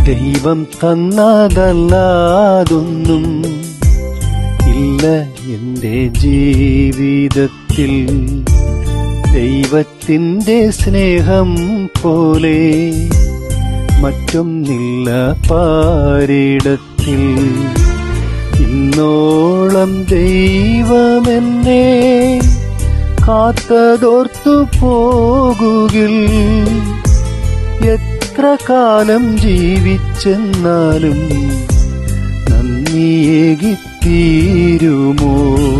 ദൈവം തന്നതല്ലാതൊന്നും ഇല്ല എൻ്റെ ജീവിതത്തിൽ ദൈവത്തിൻ്റെ സ്നേഹം പോലെ മറ്റൊന്നില്ല പാരിടത്തിൽ ഇന്നോളം ദൈവമെന്നെ കാത്തതോർത്തു പോകുകിൽ എത്ര കാലം ജീവിച്ചെന്നാലും നന്ദിയേകിത്തീരുമോ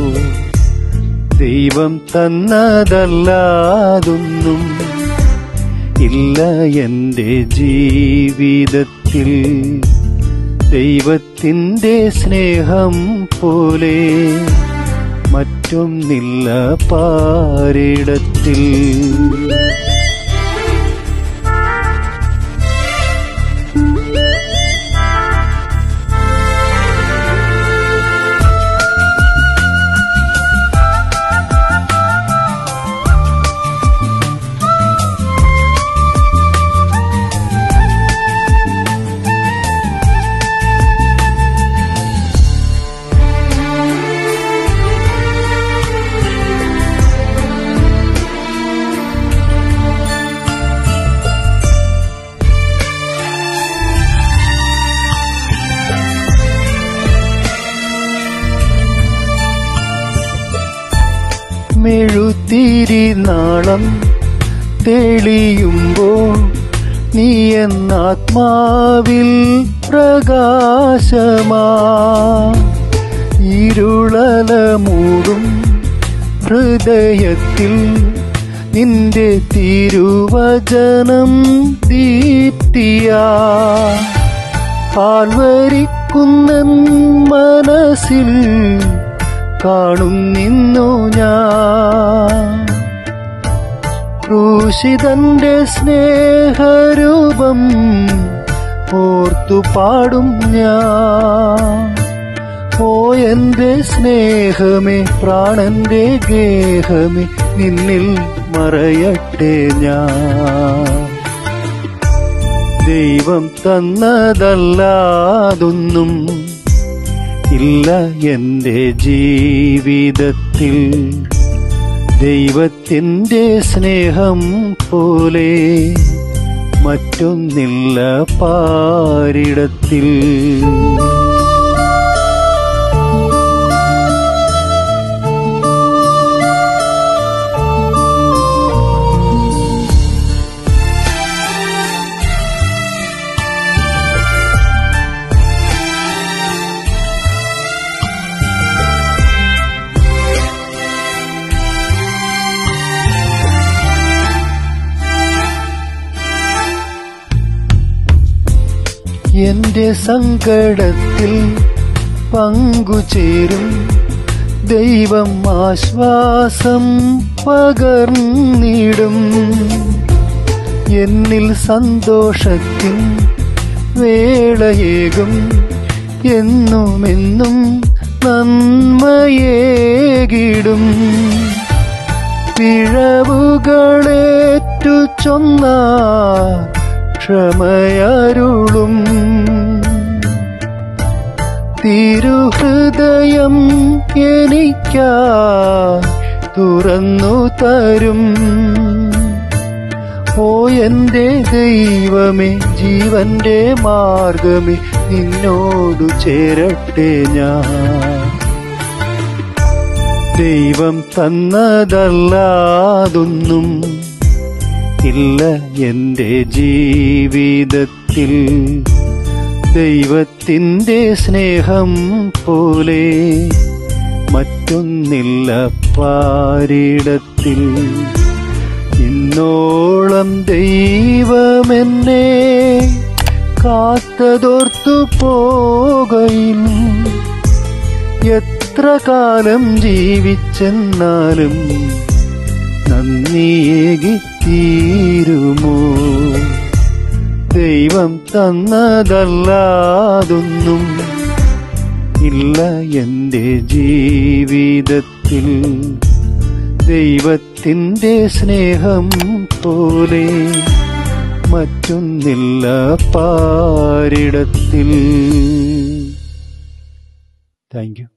ദൈവം തന്നതല്ലാതൊന്നും ഇല്ല എൻ്റെ ജീവിതത്തിൽ ദൈവത്തിൻ്റെ സ്നേഹം പോലെ മറ്റൊന്നില്ല പാരിടത്തിൽ മെഴുത്തിരി നാളം തെളിയുമ്പോൾ നീ എന്നാത്മാവിൽ പ്രകാശമാ ഇരുളല മൂടും ഹൃദയത്തിൽ നിന്റെ തിരുവചനം ദീപ്തിയാ കാൽവരിക്കുന്നൻ മനസ്സിൽ കാണുന്നിന്നു ഞാൻ ക്രൂശിതന്റെ സ്നേഹരൂപം ഓർത്തു പാടും ഞാൻ ഓ എന്റെ സ്നേഹമേ പ്രാണന്റെ ഗേഹമേ നിന്നിൽ മറയട്ടെ ഞാൻ ദൈവം തന്നതല്ലാതൊന്നും ഇല്ല എൻ്റെ ജീവിതത്തിൽ ദൈവത്തിൻ്റെ സ്നേഹം പോലെ മറ്റൊന്നില്ല പാരിടത്തിൽ എന്റെ സങ്കടത്തിൽ പങ്കുചേരും ദൈവം ആശ്വാസം പകർന്നിടും എന്നിൽ സന്തോഷത്തിൻ വേളയേകും എന്നുമെന്നും നന്മയേകിടും പിഴവുകളേറ്റു ചൊന്ന ക്ഷമയരുളും തിരുഹൃദയം എനിക്കാ തുറന്നു തരും ഓ എന്റെ ദൈവമേ ജീവന്റെ മാർഗമേ നിന്നോടു ചേരട്ടെ ഞാൻ ദൈവം തന്നതല്ലാതൊന്നും ഇല്ല എൻ്റെ ജീവിതത്തിൽ ദൈവത്തിൻ്റെ സ്നേഹം പോലെ മറ്റൊന്നില്ല പാരിടത്തിൽ ഇന്നോളം ദൈവമെന്നെ കാത്തതോർത്തു പോകയിൽ എത്ര കാലം ജീവിച്ചെന്നാലും നന്ദിയേകിത്തീരുമോ ദൈവം തന്നതല്ലാതൊന്നും ഇല്ല എൻ്റെ ജീവിതത്തിൽ ദൈവത്തിൻ്റെ സ്നേഹം പോലെ മറ്റൊന്നില്ല പാരിടത്തിൽ താങ്ക് യു